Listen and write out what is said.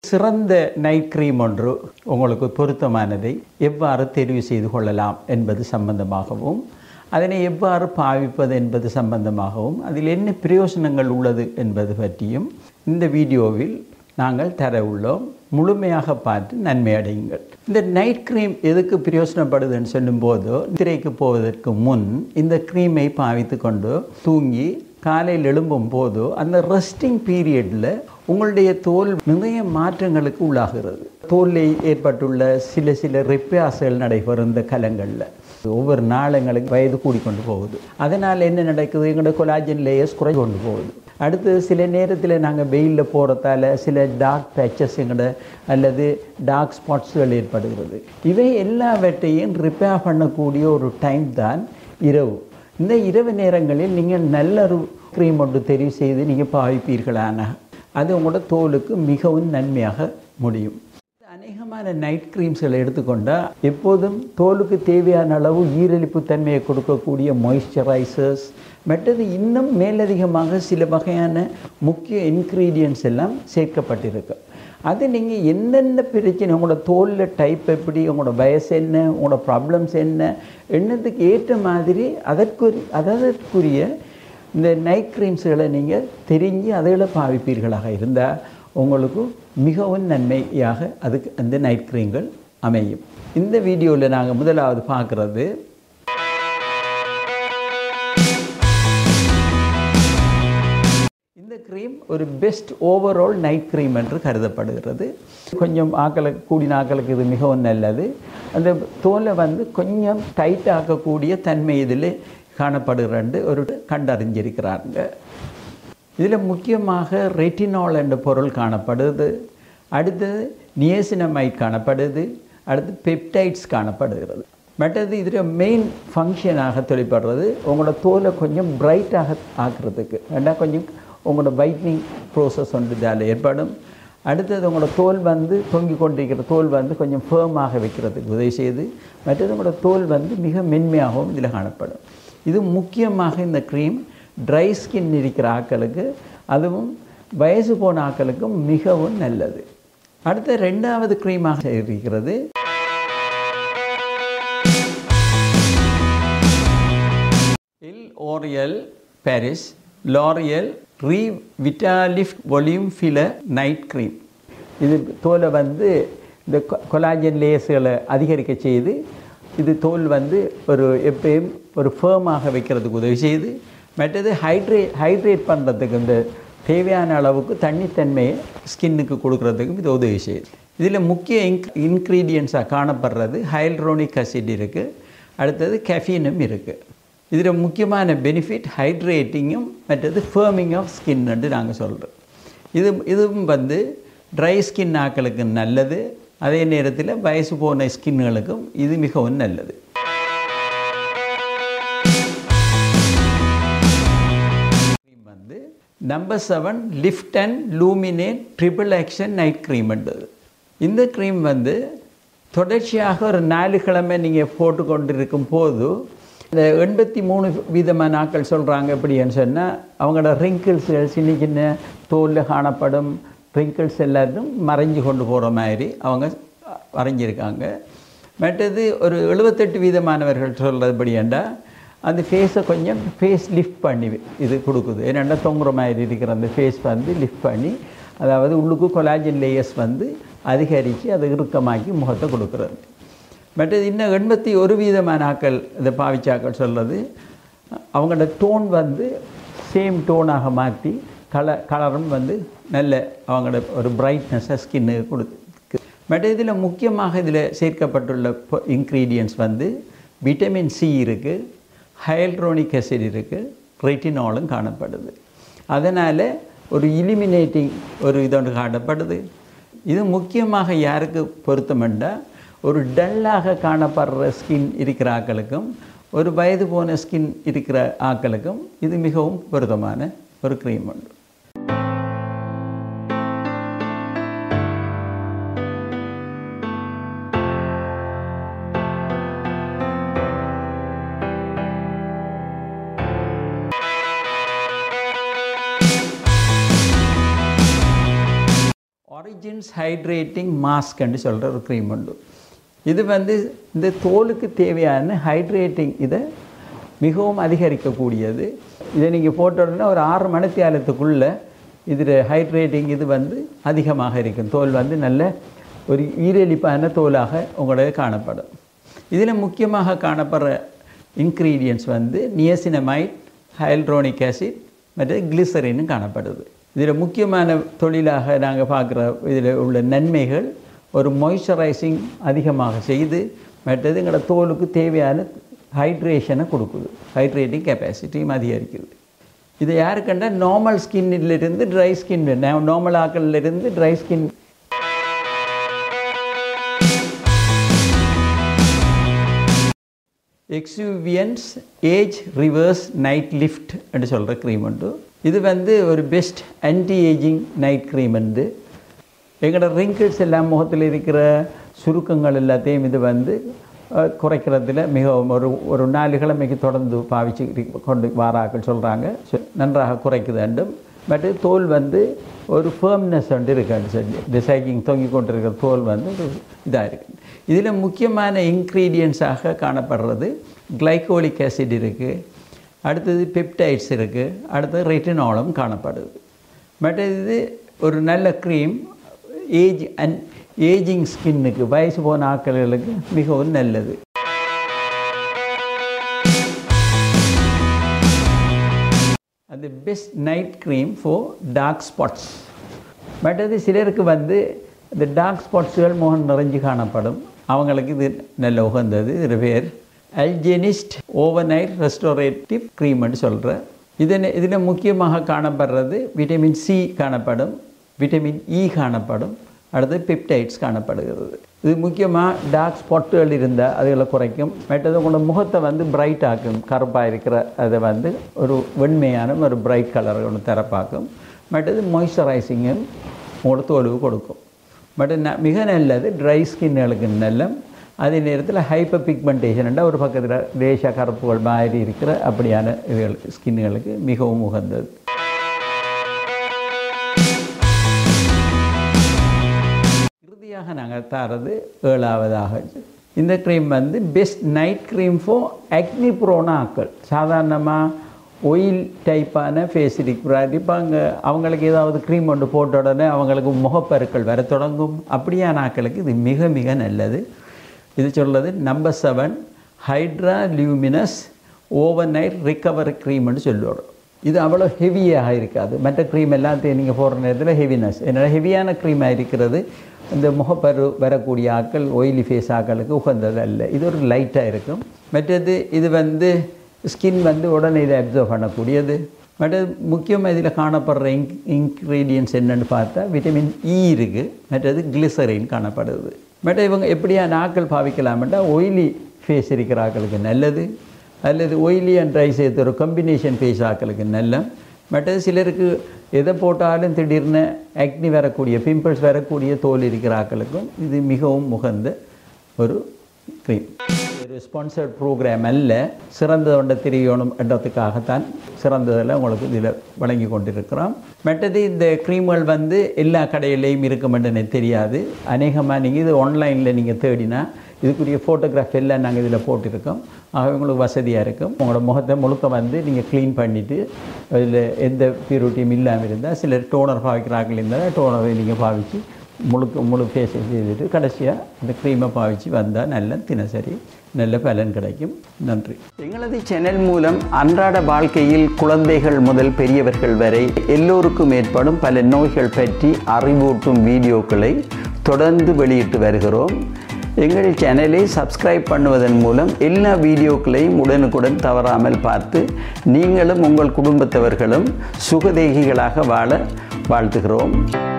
சிறந்த night cream ஒன்று உங்களுக்கு பொருத்தமானதை எவ்வாறு தெரிவு செய்து கொள்ளலாம் என்பது சம்பந்தமாகவும் அதனை எவ்வாறு பாவிப்பது என்பது சம்பந்தமாகவும் அதில் என்ன பிரயோசனங்கள் உள்ளது என்பது பற்றியும் இந்த வீடியோவில் நாங்கள் தர உள்ளோம் முழுமையாக பார்த்து நன்மை அடையுங்கள் இந்த நைட் க்ரீம் எதுக்கு பிரயோசனப்படுதுன்னு சொல்லும்போது திரைக்கு போவதற்கு முன் இந்த க்ரீமை பாவித்து கொண்டு தூங்கி காலையில் எழும்பும் போது அந்த ரெஸ்டிங் பீரியடில் உங்களுடைய தோல் நிறைய மாற்றங்களுக்கு உள்ளாகிறது தோலில் ஏற்பட்டுள்ள சில சில ரிப்பேர்ஸ்கள் நடைபெறும் இந்த கலங்களில் ஒவ்வொரு நாளங்களுக்கு வயது கூடிக்கொண்டு போகுது அதனால் என்ன நடக்குது எங்களோட கொலாஜன் லேயர்ஸ் குறை கொண்டு போகுது அடுத்து சில நேரத்தில் நாங்கள் வெயிலில் போகிறதால சில டார்க் பேச்சஸ் எங்களோட அல்லது டார்க் ஸ்பாட்ஸ்கள் ஏற்படுகிறது இவை எல்லாவற்றையும் ரிப்பேர் பண்ணக்கூடிய ஒரு டைம் தான் இரவு இந்த இரவு நேரங்களில் நீங்கள் நல்ல ஒரு க்ரீம் ஒன்று தெரிவு செய்து நீங்கள் பாவிப்பீர்களான அது உங்களோட தோலுக்கு மிகவும் நன்மையாக முடியும் அநேகமான நைட் க்ரீம்ஸ்களை எடுத்துக்கொண்டால் எப்போதும் தோலுக்கு தேவையான அளவு ஈரலிப்பு தன்மையை கொடுக்கக்கூடிய மாய்ஸ்சரைசர்ஸ் மற்றது இன்னும் மேலதிகமாக சில வகையான முக்கிய இன்க்ரீடியன்ஸ் எல்லாம் சேர்க்கப்பட்டிருக்கு அது நீங்கள் என்னென்ன பிரச்சனை உங்களோட தோலில் டைப் எப்படி உங்களோட வயசு என்ன உங்களோட ப்ராப்ளம்ஸ் என்ன என்னத்துக்கு ஏற்ற மாதிரி அதற்குரிய அதற்குரிய இந்த நைட் க்ரீம்ஸ்களை நீங்கள் தெரிஞ்சு அதில் பாவிப்பீர்களாக இருந்தால் உங்களுக்கு மிகவும் நன்மையாக அதுக்கு அந்த நைட் க்ரீம்கள் அமையும் இந்த வீடியோவில் நாங்கள் முதலாவது பார்க்குறது இந்த க்ரீம் ஒரு பெஸ்ட் ஓவரால் நைட் க்ரீம் என்று கருதப்படுகிறது கொஞ்சம் ஆக்களுக்கு கூடின ஆக்களுக்கு இது மிகவும் நல்லது அந்த தோலை வந்து கொஞ்சம் டைட் ஆக்கக்கூடிய தன்மை இதில் காணப்படுகிறண்டு ஒரு கண்டறிஞ்சிருக்கிறாங்க இதில் முக்கியமாக ரெட்டினால் என்ற பொருள் காணப்படுது அடுத்தது நியசினமைட் காணப்படுது அடுத்து பெப்டைட்ஸ் காணப்படுகிறது மற்றது இதில் மெயின் ஃபங்க்ஷனாக தொழில்படுறது உங்களோட தோலை கொஞ்சம் பிரைட்டாக ஆக்குறதுக்கு ஏன்னா கொஞ்சம் உங்களோட வைட்னிங் ப்ரோசஸ் ஒன்று இதால் ஏற்படும் அடுத்தது உங்களோட தோல் வந்து தொங்கி கொண்டிருக்கிற தோல் வந்து கொஞ்சம் ஃபேமாக வைக்கிறதுக்கு உதவி செய்யுது மற்றது உங்களோட தோல் வந்து மிக மென்மையாகவும் இதில் காணப்படும் இது முக்கியமாக இந்த க்ரீம் ட்ரை ஸ்கின் இருக்கிற ஆக்களுக்கு அதுவும் வயசு போன ஆக்களுக்கும் மிகவும் நல்லது அடுத்த ரெண்டாவது க்ரீமாக இருக்கிறது L'Oreal Paris L'Oreal Revitalift volume filler night cream இது தோலை வந்து இந்த கொலாஜன் லேயர்ஸ்களை அதிகரிக்க செய்து இது தோல் வந்து ஒரு எப்பயும் ஒரு ஃபேமாக வைக்கிறதுக்கு உதவி செய்யுது மற்றது ஹைட்ரேட் ஹைட்ரேட் பண்ணுறதுக்கு இந்த தேவையான அளவுக்கு தண்ணித்தன்மையை ஸ்கின்னுக்கு கொடுக்குறதுக்கும் இது உதவி செய்யுது இதில் முக்கிய இன்க் இன்க்ரீடியன்ஸாக காணப்படுறது ஹைல்ட்ரோனிக் அசிட் இருக்குது அடுத்தது கெஃபீனும் இருக்குது இதில் முக்கியமான பெனிஃபிட் ஹைட்ரேட்டிங்கும் மற்றது ஃபேமிங் ஆஃப் ஸ்கின்னு நாங்கள் சொல்கிறோம் இது இதுவும் வந்து ட்ரை ஸ்கின் ஆக்களுக்கு நல்லது அதே நேரத்தில் வயசு போன ஸ்கின்களுக்கும் இது மிகவும் நல்லது வந்து number seven lift and luminate triple action night க்ரீம்ன்றது இந்த க்ரீம் வந்து தொடர்ச்சியாக ஒரு நாலு கிழமை நீங்கள் போட்டு கொண்டு இருக்கும் போது இந்த எண்பத்தி மூணு வீதமான நாட்கள் சொல்கிறாங்க எப்படின்னு சொன்னால் அவங்களோட ரிங்கிள்ஸ்கள் சின்ன சின்ன தோலில் காணப்படும் ரிங்கிள்ஸ் எல்லாத்தையும் மறைஞ்சு கொண்டு போகிற மாதிரி அவங்க வரைஞ்சிருக்காங்க மற்றது ஒரு எழுபத்தெட்டு வீதமானவர்கள் சொல்கிறதுபடியாண்டா அந்த ஃபேஸை கொஞ்சம் ஃபேஸ் லிஃப்ட் பண்ணி இது கொடுக்குது என்னென்னா தொங்குற மாதிரி இருக்கிற அந்த ஃபேஸ் வந்து லிஃப்ட் பண்ணி அதாவது உள்ளுக்கு கொலாஜன் லேயர்ஸ் வந்து அதிகரித்து அதை இறுக்கமாக்கி முகத்தை கொடுக்குறது மற்றது இன்னும் எண்பத்தி ஒரு வீதமான ஆக்கள் இந்த பாவிச்சாக்கள் சொல்கிறது அவங்களோட டோன் வந்து சேம் டோனாக மாற்றி கலர் கலரும் வந்து நல்ல அவங்களோட ஒரு பிரைட்னஸை ஸ்கின்னு கொடுத்து மற்ற இதில் முக்கியமாக இதில் சேர்க்கப்பட்டுள்ள இன்க்ரீடியன்ஸ் வந்து விட்டமின் சி இருக்குது ஹைல்ட்ரோனிக் அசிட் இருக்குது ரெட்டினாலும் காணப்படுது அதனால் ஒரு இலிமினேட்டிங் ஒரு இதொன்று காணப்படுது இது முக்கியமாக யாருக்கு பொருத்தமெண்டா ஒரு டல்லாக காணப்படுற ஸ்கின் இருக்கிற ஆக்களுக்கும் ஒரு வயது போன ஸ்கின் இருக்கிற ஆக்களுக்கும் இது மிகவும் பொருத்தமான ஒரு க்ரீம் உண்டு ஆரிஜின்ஸ் ஹைட்ரேட்டிங் மாஸ்க்ன்னு சொல்கிற ஒரு க்ரீம் உண்டு இது வந்து இந்த தோலுக்கு தேவையான ஹைட்ரேட்டிங் இதை மிகவும் அதிகரிக்கக்கூடியது இதை நீங்கள் போட்ட உடனே ஒரு ஆறு மணித்தியாலத்துக்குள்ளே இதில் ஹைட்ரேட்டிங் இது வந்து அதிகமாக இருக்கும் தோல் வந்து நல்ல ஒரு ஈரலிப்பான தோலாக உங்களுக்கு காணப்படும் இதில் முக்கியமாக காணப்படுற இன்க்ரீடியன்ட்ஸ் வந்து நியசினமைட் ஹைல்ட்ரோனிக் ஆசிட் மற்றும் கிளிசரின்னு காணப்படுது இதில் முக்கியமான தொழிலாக நாங்கள் பார்க்குற இதில் உள்ள நன்மைகள் ஒரு மாய்ஸ்சரைசிங் அதிகமாக செய்து மற்றது எங்களோட தோலுக்கு தேவையான ஹைட்ரேஷனை கொடுக்குது ஹைட்ரேட்டிங் கெப்பாசிட்டியும் அதிகரிக்குது இது யாருக்கண்டா நார்மல் ஸ்கின்னிலிருந்து ட்ரை ஸ்கின் நார்மல் ஆக்கள்லேருந்து dry skin Exuviance age reverse night lift என்று சொல்கிற க்ரீம் உண்டு இது வந்து ஒரு best anti ageing night cream வந்து எங்களோட ரிங்கிள்ஸ் எல்லாம் முகத்தில் இருக்கிற சுருக்கங்கள் எல்லாத்தையும் இது வந்து அஹ், குறைக்கிறதுல மிகவும் ஒரு ஒரு நாலு கிழமைக்கு தொடர்ந்து பாவிச்சு இரு- கொண்டு வாராக்கள் சொல்கிறாங்க நன்றாக குறைக்குது அண்டும் பட் தோல் வந்து ஒரு ஃபேர்ம்னஸ் வந்து இருக்காது சொல்லி இந்த சைக்கிங் தொங்கி கொண்டிருக்கிற தோல் வந்து ஒரு இதாக இருக்குது இதில் முக்கியமான இன்க்ரீடியன்ஸாக காணப்படுறது கிளைகோலிக் ஆசிட் இருக்குது அடுத்தது பெப்டைட்ஸ் இருக்குது அடுத்தது ரெட்டினாலும் காணப்படுது பட் இது ஒரு நல்ல க்ரீம் ஏஜ் அண்ட் ஏஜிங் ஸ்கின்னுக்கு வயசு போன ஆட்களுக்கு மிகவும் நல்லது அந்த best night cream for dark spots but அது சிலருக்கு வந்து இந்த டார்க் ஸ்பாட்ஸுகள் முகம் நிறைஞ்சு காணப்படும் அவங்களுக்கு இது நல்ல உகந்தது இது பேர் அல்ஜெனிஸ்ட் ஓவர் நைட் ரெஸ்டோரேட்டிவ் க்ரீம்னு சொல்கிற இதில் இதில் முக்கியமாக காணப்படுறது விட்டமின் சி காணப்படும் விட்டமின் இ காணப்படும் அடுத்து பெப்டைட்ஸ் காணப்படுகிறது இது முக்கியமாக டார்க் ஸ்பாட்டுகள் இருந்தால் அதுகளை குறைக்கும் மற்றது உங்களோட முகத்தை வந்து பிரைட் ஆக்கும் கருப்பாக இருக்கிற அதை வந்து ஒரு வெண்மையான ஒரு பிரைட் கலர் ஒன்று தரப்பாக்கும் மற்றது மாய்ஸ்சரைசிங்கும் உங்களோட தோலுக்கு கொடுக்கும் பட் ந மிக நல்லது ட்ரை ஸ்கின்னுகளுக்கு நல்ல அதே நேரத்தில் ஹைப்பர் பிக்மெண்டேஷன் ஒரு பக்கத்தில் ரேஷா கருப்புகள் மாதிரி இருக்கிற அப்படியான இதுகளுக்கு ஸ்கின்னுகளுக்கு மிகவும் உகந்தது இறுதியாக நாங்கள் தரது ஏழாவதாக இந்த க்ரீம் வந்து பெஸ்ட் நைட் க்ரீம் ஃபார் அக்னி ப்ரோன ஆக்கள் சாதாரணமாக ஒயில் டைப்பான ஃபேஸ் இருக்கிறார் இப்போ அங்கே அவங்களுக்கு ஏதாவது க்ரீம் ஒன்று போட்ட உடனே அவங்களுக்கு முகப்பருக்கள் வர தொடங்கும் அப்படியான ஆட்களுக்கு இது மிக மிக நல்லது இது சொல்கிறது number seven hydra luminous overnight recover க்ரீம்னு சொல்லுவோம் இது அவ்வளோ ஹெவியாக இருக்காது மற்ற க்ரீம் எல்லாத்தையும் நீங்கள் போடுற நேரத்தில் ஹெவினஸ் என்னோட ஹெவியான க்ரீமாக இருக்கிறது இந்த முகப்பரு வரக்கூடிய ஆட்கள் ஒயிலி ஃபேஸ் ஆட்களுக்கு உகந்தது அல்ல இது ஒரு லைட்டாக இருக்கும் மற்றது இது வந்து ஸ்கின் வந்து உடனே இதை அப்சர்வ் பண்ணக்கூடியது மற்றது முக்கியமாக இதில் காணப்படுற இன்க் இன்க்ரீடியன்ஸ் என்னென்னு பார்த்தா விட்டமின் இ இருக்குது மற்றது கிளிசரின் காணப்படுது மற்ற இவங்க எப்படியா நாட்கள் பாவிக்கலாம்னா ஒயிலி ஃபேஸ் இருக்கிற ஆட்களுக்கு நல்லது அல்லது ஒயிலி அண்ட் ட்ரை சேர்த்து ஒரு காம்பினேஷன் ஃபேஸ் ஆட்களுக்கு நல்ல மற்றது சிலருக்கு எதை போட்டாலும் திடீர்னு ஆக்னி வரக்கூடிய பிம்பிள்ஸ் வரக்கூடிய தோல் இருக்கிற ஆட்களுக்கும் இது மிகவும் உகந்த ஒரு க்ரீம் ஒரு ஸ்பான்சர்ட் ப்ரோக்ராம் அல்ல சிறந்த ஒன்றை தெரியணும் என்றதுக்காகத்தான் சிறந்ததில் உங்களுக்கு இதில் வழங்கி கொண்டிருக்கிறோம் மற்றது இந்த க்ரீம்கள் வந்து எல்லா கடையிலையும் இருக்கும் என்று எனக்கு தெரியாது அநேகமாக நீங்கள் இது ஆன்லைனில் நீங்கள் தேடினா இதுக்குரிய ஃபோட்டோகிராஃப் எல்லாம் நாங்கள் இதில் போட்டிருக்கோம் ஆகவே உங்களுக்கு வசதியாக இருக்கும் உங்களோட முகத்தை முழுக்க வந்து நீங்கள் க்ளீன் பண்ணிவிட்டு அதில் எந்த பியூரிட்டியும் இல்லாமல் இருந்தால் சிலர் டோனர் பாவிக்கிறார்கள் இருந்தால் டோனரை நீங்கள் பாவித்து முழுக்க முழு ஃபேஸை செய்துட்டு கடைசியாக இந்த க்ரீமை பாவிச்சு வந்தால் நல்ல தினசரி நல்ல பலன் கிடைக்கும் நன்றி எங்களது சேனல் மூலம் அன்றாட வாழ்க்கையில் குழந்தைகள் முதல் பெரியவர்கள் வரை எல்லோருக்கும் ஏற்படும் பல நோய்கள் பற்றி அறிவூட்டும் வீடியோக்களை தொடர்ந்து வெளியிட்டு வருகிறோம் எங்கள் சேனலை சப்ஸ்கிரைப் பண்ணுவதன் மூலம் எல்லா வீடியோக்களையும் உடனுக்குடன் தவறாமல் பார்த்து நீங்களும் உங்கள் குடும்பத்தவர்களும் சுகதேகிகளாக வாழ வாழ்த்துகிறோம்